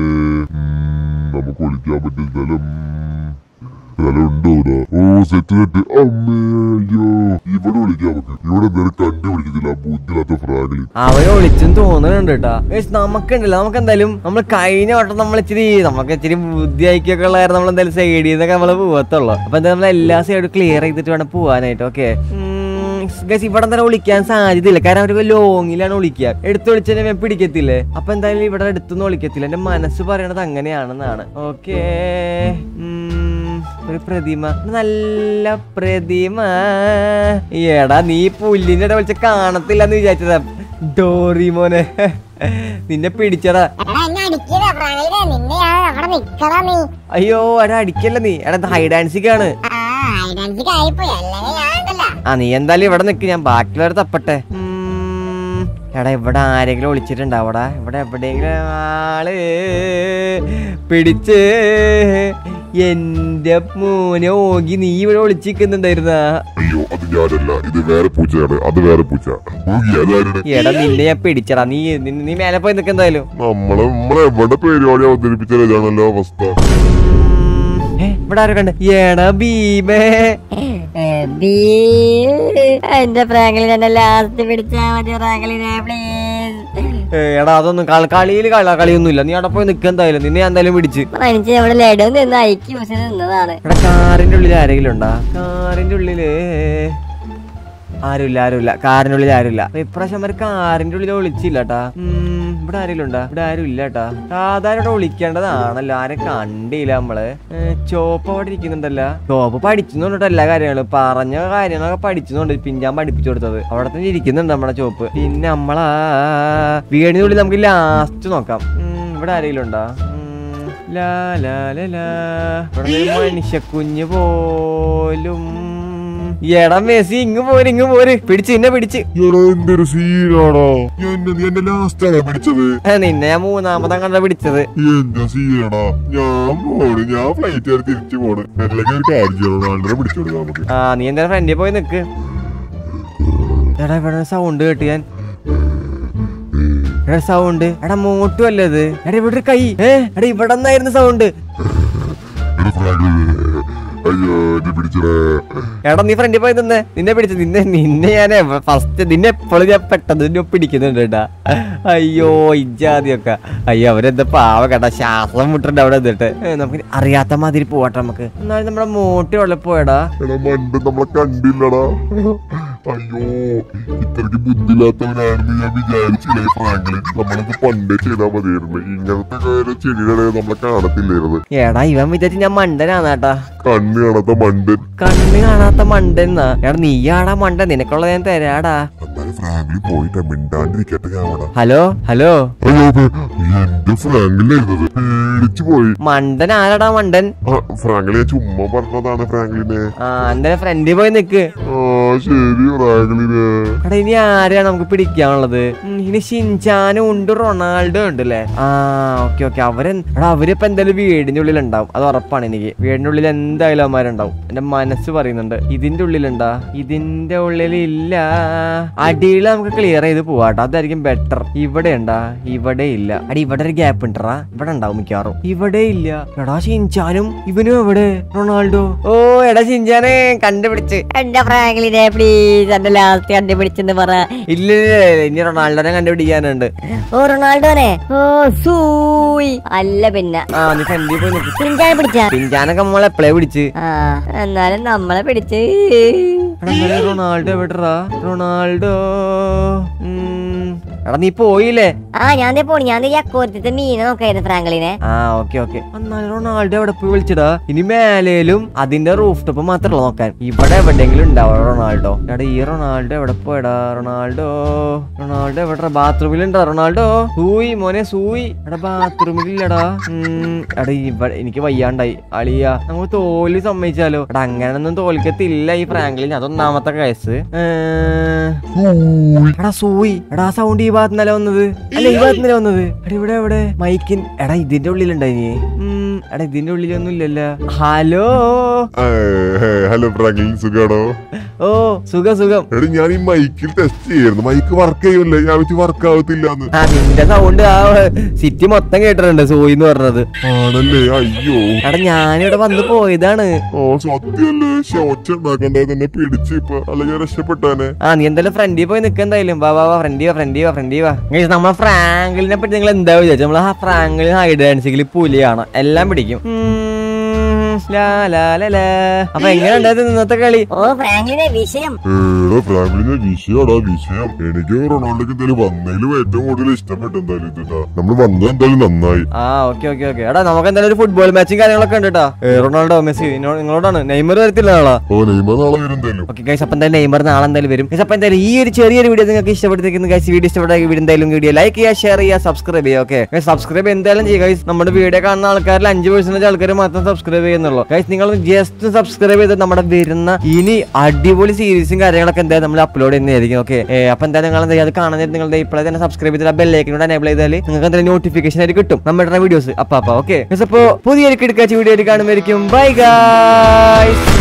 ഉം, നമുക്ക് വിളിക്കാൻ പറ്റിയ സ്ഥലം സ്ഥലമുണ്ടോ ഇവിടെ? ഓ സെറ്റ് സെറ്റ് അമ്മേ അയ്യോ ഇവിടെ വിളിക്കാം നമുക്ക് ഇവിടെ എന്തായാലും കണ്ടുപിടിക്കത്തില്ല ആ ബുദ്ധിയില്ലാത്ത ഫ്രാഗിൽ അവരെ വിളിച്ചും തോന്നുന്നുണ്ട് കേട്ടാ ഗൈസ് നമുക്കുണ്ടല്ലോ നമുക്ക് എന്തായാലും നമ്മൾ കഴിഞ്ഞ വട്ടം നമ്മൾ ഇച്ചിരി നമുക്ക് ഇച്ചിരി ബുദ്ധി ഐക്യൊക്കെ ഉള്ളായിരുന്നു നമ്മൾ എന്തായാലും സൈഡിൽ നിന്നൊക്കെ നമ്മൾ പോകത്തുള്ളൂ അപ്പൊ എന്തായാലും നമ്മൾ എല്ലാ സൈഡും ക്ലിയർ ചെയ്തിട്ട് വേണം പോവാനായിട്ട് ഓക്കെ ഗൈസ് ഇവിടെ തന്നെ വിളിക്കാൻ സാധ്യതയില്ല കാരണം അവർക്ക് ലോങ്ങിലാണ് വിളിക്കുക എടുത്ത് വിളിച്ചാൽ ഞാൻ പിടിക്കത്തില്ലേ അപ്പൊ എന്തായാലും ഇവിടെ അടുത്തൊന്നും വിളിക്കത്തില്ല എന്റെ മനസ്സ് പറയണത് അങ്ങനെയാണെന്നാണ് ഓക്കേ ഒരു പ്രതിമ നല്ല പ്രതിമ എടാ നീ പുല്ലിന്റെ ഇട വിളിച്ച കാണത്തില്ലെന്ന് വിചാരിച്ചതാ ഡോറിമോനെ നിന്നെ പിടിച്ചടാ എടാ എന്നെ അടിക്കണ പ്രാണിയിലെ നിന്നെ ഞാൻ അവിടെ നിക്കടാ നീ അയ്യോ എടാ അടിക്കല്ല നീ എടാ ഹൈ ഡാൻസിക്കാണ് ആ ഐഡന്റിറ്റി ആയിപ്പോയി അല്ലെങ്കിൽ ഞാൻ ഉണ്ടല്ലോ ആ നീ എന്തായാലും ഇവിടെ നിക്ക് ഞാൻ ബാക്കിയുള്ളവർ തപ്പട്ടെ ഉം, എടാ ഇവിടെ ആരെങ്കിലും ഒളിച്ചിട്ടുണ്ടാവടാ ഇവിടെ എവിടെയെങ്കിലും ആള് പിടിച്ച് എന്റെ മോനെ ഓകി നീ ഇവിടെ ഒളിച്ചിരിക്കുന്നുണ്ടായിരുന്ന അയ്യോ അത് ഞാനല്ല ഇത് വേറെ പൂച്ചയാണ് അത് വേറെ പൂച്ച ഓഗി അതാരുടെ എടാ നിന്നെ ഞാൻ പിടിച്ചടാ നീ നീ- നീ മേലെ പോയി നിൽക്ക് എന്തായാലും നമ്മളെ നമ്മളെ എവിടെ പരിപാടി അവതരിപ്പിച്ചാൽ ഇതാണല്ലോ അവസ്ഥ ഉം, ഏ, ഇവിടെ ആരോ കണ്ട് എടാ ഭീമേ ബീ, എന്റെ ഫ്രാങ്ക്ലിൻ എന്നെ ലാസ്റ്റ് പിടിച്ചാ മതി ഫ്രാങ്ക്ലിനെ പ്ലീസ് ഏ, എടാ അതൊന്നും കള- കളിയിൽ കള കളിയൊന്നുമില്ല നീ അവിടെ പോയി നിൽക്കുക എന്തായാലും നിന്നെ ഞാൻ എന്തായാലും പിടിച്ച് മനുഷ്യ നമ്മുടെ ലഡു നിന്ന് ഐക്യ യൂസ് നിന്നതാണ് ഇവിടെ കാറിന്റെ ഉള്ളിൽ ആരെങ്കിലും ഉണ്ടാ കാറിന്റെ ഉള്ളില് ആരുമില്ല ആരുമില്ല കാറിന്റെ ഉള്ളിൽ ആരുമില്ല അപ്പൊ ഇപ്രാവശ്യം അവര് കാറിന്റെ ഉള്ളിൽ ഒളിച്ചില്ല കേട്ടാ ഉം, ഇവിടെ ആരെങ്കിലും ഉണ്ടാ ഇവിടെ ആരും ഇല്ല കേട്ടാ സാധാരണ ഇവിടെ ഒളിക്കേണ്ടതാണല്ലോ ആരെ കണ്ടില്ല നമ്മള് ഏ, ചോപ്പ് അവിടെ ഇരിക്കുന്നുണ്ടല്ലോ ചോപ്പ് പഠിച്ചുന്നുണ്ട് എല്ലാ കാര്യങ്ങളും പറഞ്ഞ കാര്യങ്ങളൊക്കെ പഠിച്ചുന്നുണ്ട് പിന്നെ ഞാൻ പഠിപ്പിച്ചു കൊടുത്തത് അവിടെ തന്നെ ഇരിക്കുന്നുണ്ട് നമ്മുടെ ചോപ്പ് പിന്നെ നമ്മളാ വീടിന്റെ ഉള്ളിൽ നമുക്ക് ലാസ്റ്റ് നോക്കാം ഉം, ഇവിടെ ആരെങ്കിലും ഉണ്ടാ ഉം, ലാ ലാ ലാ ലാ. ഇവിടെ ഒരു മനുഷ്യക്കുഞ്ഞ് പോലും എടാ മെസ്സി ഇങ്ങ് പോര് ഇങ്ങ് പോര് പിടിച്ച് നിന്നെ പിടിച്ച് എടാ എന്തൊരു സീനാണോ എന്നെ നീ എന്നെ ലാസ്റ്റ് ആണ് പിടിച്ചത് ഏ, നിന്നെ ഞാൻ മൂന്നാമതാ കണ്ട പിടിച്ചത് എന്താ സീനാടാ ഞാൻ പോണ് ഞാൻ ഫ്ലൈറ്റ് കയറി തിരിച്ചു പോണ് അല്ലെങ്കിൽ ഒരു കാര്യം ചെയ്യണം ആണ്ടരെ പിടിച്ചു കൊടുക്കാം നമുക്ക് ആ നീ എന്താ ഫ്രണ്ടിൽ പോയി നിക്ക് എടാ ഇവിടെ സൗണ്ട് കേട്ട് ഞാൻ എടാ സൗണ്ട് എടാ മോട്ടും അല്ലത് എടാ ഇവിടെ ഒരു കൈ ഏ എടാ ഇവിടെ നിന്നായിരുന്നു സൗണ്ട് എടാ ഫ്രാങ്ക്ലിൻ, അയ്യോ എന്നെ പിടിച്ചടാ എടാ നീ ഫ്രണ്ടിൽ പോയി നിന്നെ നിന്നെ പിടിച്ചു നിന്നെ നിന്നെ ഞാൻ ഫസ്റ്റ് നിന്നെ എപ്പോഴും ഞാൻ പെട്ടെന്ന് നിന്നെ പിടിക്കുന്നുണ്ട് കേട്ടാ അയ്യോ ഇജാതിയൊക്കെ അയ്യോ അവരെന്താ പാവ കേട്ടാ ശ്വാസം മുട്ടുണ്ട് അവിടെ നിന്നിട്ട് ഏ, നമുക്ക് അറിയാത്ത മാതിരി പോവാട്ടെ നമുക്ക് എന്നാലും നമ്മുടെ മോട്ടി ഉള്ള പോയടാ എടാ മണ്ട് നമ്മളെ കണ്ടില്ലടാ അയ്യോ ഇത്രക്ക് ബുദ്ധിയില്ലാത്തവനാണെന്ന് ഞാൻ വിചാരിച്ചില്ലേ ഫ്രാങ്ക്ലിൻ നമ്മളത് പണ്ടേ ചെയ്താൽ മതിയായിരുന്നു ഇങ്ങനത്തെ കാര്യം ചെടിയുടെ ഇടയിൽ നമ്മളെ കാണത്തില്ലായിരുന്നു എടാ ഇവൻ വിചാരിച്ച് ഞാൻ മണ്ടനാന്നാട്ടാ കണ്ണ് കാണാത്ത മണ്ടൻ കണ്ണ് കാണാത്ത മണ്ടെന്നാ എടാ നീയാടാ മണ്ടൻ നിനക്കുള്ളത് ഞാൻ തരാടാ എന്നാലും ഫ്രാങ്ക്ലിൻ പോയിട്ട് മിണ്ടാണ്ടിരിക്കട്ടെ ഞാൻ അവിടെ ഹലോ ഹലോ അയ്യോ ബേ, എന്റെ ഫ്രാങ്ക്ലിനായിരുന്നത് പേടിച്ചു പോയി മണ്ടൻ ആരാടാ മണ്ടൻ ആ, ഫ്രാങ്ക്ലിൻ ഞാൻ ചുമ്മാ പറഞ്ഞതാണ് ഫ്രാങ്ക്ലിനെ ആ എന്തായാലും ഫ്രണ്ടിൽ പോയി നിക്ക് ആ ശരി ഫ്രാങ്ക്ലിനെ എടാ ഇനി ആരെയാണ് നമുക്ക് പിടിക്കാനുള്ളത് ഉം, ഇനി ഷിൻചാനും ഉണ്ട് റൊണാൾഡോ ഉണ്ട് അല്ലേ ആ ഓക്കെ ഓക്കെ അവര് എടാ അവരിപ്പോ എന്തായാലും വീടിന്റെ ഉള്ളിൽ ഉണ്ടാവും അത് ഉറപ്പാണ് എനിക്ക് വീടിന്റെ ഉള്ളിൽ എന്തായാലും അവന്മാരുണ്ടാവും എന്റെ മനസ്സ് പറയുന്നുണ്ട് ഇതിന്റെ ഉള്ളിലുണ്ടാ ഇതിന്റെ ഉള്ളിൽ ഇല്ല അടിയിൽ നമുക്ക് ക്ലിയർ ചെയ്ത് പോവാട്ടോ അതായിരിക്കും ബെറ്റർ ഇവിടെ ഉണ്ടാ ഇവിടെ ഇല്ല അടി ഇവിടെ ഒരു ഗ്യാപ്പ് ഉണ്ടറാ ഇവിടെ ഉണ്ടാവും മിക്കവാറും ഇവിടെ ഇല്ല എടാ ഷിൻചാനും ഇവനും എവിടെ റൊണാൾഡോ ഓ എടാ ഷിൻചാനെ കണ്ടുപിടിച്ച് എന്റെ ഫ്രാങ്ക്ലിനെ പ്ലീസ് എന്റെ ലാസ്റ്റ് കണ്ടുപിടിച്ചെന്ന് പറ ഇല്ല ഇല്ല, ഇല്ല, ഇനി റൊണാൾഡോനെ കണ്ടുപിടിക്കാനുണ്ട് ഓ റൊണാൾഡോനെ ഓ സൂയ് അല്ല പിന്നെ ആ നീ ഫ്രണ്ടിൽ പോയി നിൽക്ക് പിഞ്ചാനെ പിടിച്ച പിഞ്ചാനൊക്കെ നമ്മളെ എപ്പോഴേ പിടിച്ച് ആ എന്നാലും നമ്മളെ പിടിച്ച് എടാ, എന്നാലും റൊണാൾഡോ എവിടെടാ റൊണാൾഡോ ഉം. എടാ നീ പോയില്ലേ ആ ഞാൻ ദേ പോണി ഞാൻ ദേ ഈ അക്കോരത്തെ മീനെ നോക്കായിരുന്നു ഫ്രാങ്ക്ലിനെ ആ ഓക്കെ ഓക്കെ എന്നാലും റൊണാൾഡോ എവിടെ പോയി വിളിച്ചടാ ഇനി മേലേലും അതിന്റെ റൂഫ് ടോപ്പ് മാത്രമല്ല നോക്കാൻ ഇവിടെ എവിടെയെങ്കിലും ഉണ്ടാവും റൊണാൾഡോ എടാ ഈ റൊണാൾഡോ എവിടെ പോയടാ റൊണാൾഡോ റൊണാൾഡോ എവിടെ ബാത്റൂമിൽ ഉണ്ടോ റൊണാൾഡോ സൂയി മോനെ സൂയി എടാ ബാത്റൂമിൽ ഇല്ലടാ ഉം, എടാ ഇവിടെ എനിക്ക് വയ്യാണ്ടായി അളിയ നമുക്ക് തോൽവി സമ്മതിച്ചാലോ എടാ അങ്ങനെയൊന്നും തോൽക്കത്തില്ല ഈ ഫ്രാങ്ക്ലിൻ അതൊന്നാമത്തെ കേസ് ഏ, എടാ സൂയി എടാ സൗണ്ട് ഈ ഭാഗത്തുനിന്നല്ല വന്നത് അല്ല ഈ ഭാഗത്തുനിന്നല്ല വന്നത് എടാ ഇവിടെ എവിടെ മൈക്കിൻ എടാ ഇതിന്റെ ഉള്ളിലുണ്ടായി നീ ഉം, എടാ ഇതിന്റെ ഉള്ളിലൊന്നും ഇല്ലല്ലോ ഹലോ ഹലോ ഫ്രാങ്ക്ലിൻ സുഖാണോ ഓ സുഖം സുഖം എടാ ഞാൻ ഈ മൈക്കിൽ ടെസ്റ്റ് ചെയ്യായിരുന്നു മൈക്ക് വർക്ക് ചെയ്യുമല്ലേ ഞാൻ വെച്ച് വർക്ക് ആവത്തില്ലാന്ന് ആ നിന്റെ സൗണ്ട് ആ സിറ്റി മൊത്തം കേട്ടിട്ടുണ്ട് സൂയി എന്ന് പറഞ്ഞത് ആണല്ലേ അയ്യോ എടാ ഞാനിവിടെ വന്ന് പോയതാണ് ഓ സത്യല്ലേ ശോച്ച ഉണ്ടാക്കണ്ടേ തന്നെ പിടിച്ച് ഇപ്പൊ അല്ലെങ്കിൽ രക്ഷപ്പെട്ടാനെ ആ നീ എന്തായാലും ഫ്രണ്ടിൽ പോയി നിൽക്കുക എന്തായാലും വാ വാ വാ ഫ്രണ്ടി വാ ഫ്രണ്ടി വാ ഫ്രണ്ടി വാ Guys, നമ്മളെ ഫ്രാങ്കിളിനെ പറ്റി നിങ്ങൾ എന്താ വിചാരിച്ചു നമ്മളെ ആ ഫ്രാങ്കിളിൻ ഹൈഡ് ഡാൻസിൽ പുലിയാണ് എല്ലാം പിടിക്കും ഉം. ലാ, ലാ, ലാ, ലാ. അപ്പൊ എങ്ങനെ ഉണ്ടായിരുന്നു ഇന്നത്തെ കളി ഓ ഫ്രാങ്ക്ലിനെ വിഷയം ഏടോ ഫാമിലിന്റെ വിഷയടാ വിഷയം എനിക്ക് റൊണാൾഡോക്ക് എന്തായാലും വന്നതിലും ഏറ്റവും കൂടുതൽ ഇഷ്ടപ്പെട്ടു എന്തായാലും ഇതാ നമ്മൾ വന്നത് എന്തായാലും നന്നായി ആ ഓക്കെ ഓക്കെ ഓക്കെ എടാ നമുക്ക് എന്തായാലും ഒരു ഫുട്ബോൾ മാച്ചും കാര്യങ്ങളൊക്കെ ഉണ്ട് കേട്ടോ ഏ, റൊണാൾഡോ മെസ്സി നിന്നോ- നിങ്ങളോടാണ് നെയ്മർ വരത്തില്ല നാളെ ഓ നെയ്മർ നാളെ വരും എന്തായാലും ഓക്കെ ഗൈസ് അപ്പം എന്തായാലും നെയ്മർ നാളെ എന്തായാലും വരും ഗൈസ് അപ്പം എന്തായാലും ഈ ഒരു ചെറിയൊരു വീഡിയോ നിങ്ങൾക്ക് ഇഷ്ടപ്പെടുത്തിരിക്കുന്നു ഗൈസ് വീഡിയോ ഇഷ്ടപ്പെട്ട വീഡിയോ എന്തായാലും വീഡിയോ ലൈക്ക് ചെയ്യുക ഷെയർ ചെയ്യുക സബ്സ്ക്രൈബ് ചെയ്യുക ഓക്കെ ഗൈസ് സബ്സ്ക്രൈബ് എന്തായാലും ചെയ്യുക ഗൈസ് നമ്മുടെ വീഡിയോ കാണുന്ന ആൾക്കാരിൽ അഞ്ച് പെർസെന്റേജ് ആൾക്കാർ മാത്രം സബ്സ്ക്രൈബ് ചെയ്യുന്നുള്ളൂ ഗൈസ് നിങ്ങൾ ജസ്റ്റ് സബ്സ്ക്രൈബ് ചെയ്ത് നമ്മുടെ വരുന്ന ഇനി അടിപൊളി സീരീസും കാര്യങ്ങളൊക്കെ എന്തായാലും നമ്മൾ അപ്ലോഡ് ചെയ്യുന്നതായിരിക്കും ഓക്കെ അപ്പം എന്തായാലും നിങ്ങൾ എന്താ അത് കാണാൻ നിങ്ങളുടെ ഇപ്പോഴേ തന്നെ സബ്സ്ക്രൈബ് ചെയ്ത് ബെല്ലൈക്കിനോട് എനേബിൾ ചെയ്താൽ നിങ്ങൾക്ക് എന്തായാലും നോട്ടിഫിക്കേഷൻ ആയിട്ട് കിട്ടും നമ്മുടെ വീഡിയോസ് അപ്പൊ അപ്പൊ ഓക്കെ അപ്പോൾ പുതിയൊരു കിടക്കാച്ച വീഡിയോ കാണുമായിരിക്കും ബൈ ഗൈസ്